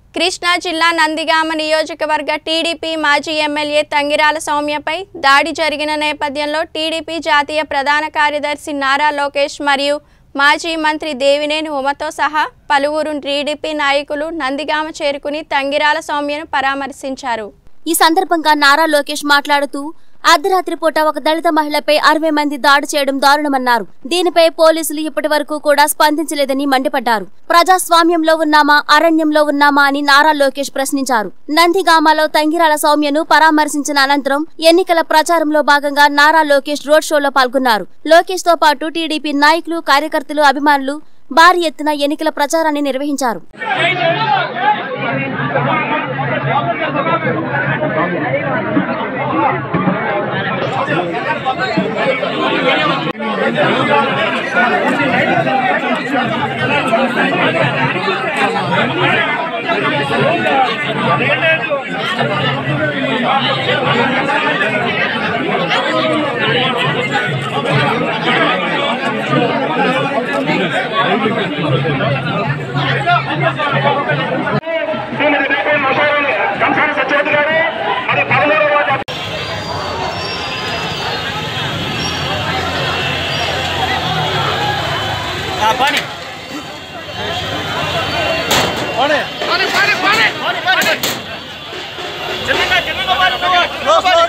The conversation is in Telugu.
కృష్ణా జిల్లా నందిగామ నియోజకవర్గ టీడీపీ మాజీ ఎమ్మెల్యే తంగిరాల సౌమ్యపై దాడి జరిగిన నేపథ్యంలో టీడీపీ జాతీయ ప్రధాన కార్యదర్శి నారా లోకేష్ మరియు మాజీ మంత్రి దేవినేని ఉమతో సహా పలువురు టీడీపీ నాయకులు నందిగామ చేరుకుని తంగిరాల సౌమ్యను పరామర్శించారు ఈ సందర్భంగా నారా లోకేష్ మాట్లాడుతూ అర్ధరాత్రి పూట ఒక దళిత మహిళపై అరవై మంది దాడి చేయడం దారుణమన్నారు దీనిపై పోలీసులు ఇప్పటి వరకు కూడా స్పందించలేదని మండిపడ్డారు ప్రజాస్వామ్యంలో ఉన్నామా అరణ్యంలో ఉన్నామా అని నారా లోకేష్ ప్రశ్నించారు నందిగామలో తంగిరాల సౌమ్యను పరామర్శించిన అనంతరం ఎన్నికల ప్రచారంలో భాగంగా నారా లోకేష్ రోడ్ షోలో పాల్గొన్నారు లోకేష్ తో పాటు టీడీపీ నాయకులు కార్యకర్తలు అభిమానులు భారీ ఎత్తున ఎన్నికల ప్రచారాన్ని నిర్వహించారు శ్రీమతి రేపే మసాలని కంసాల సత్యవతి గారు మరి పదమూడవ వార్డు పాని పాని పాని పాని పాని చిన్నగా చిన్నగా పాని నువ్వు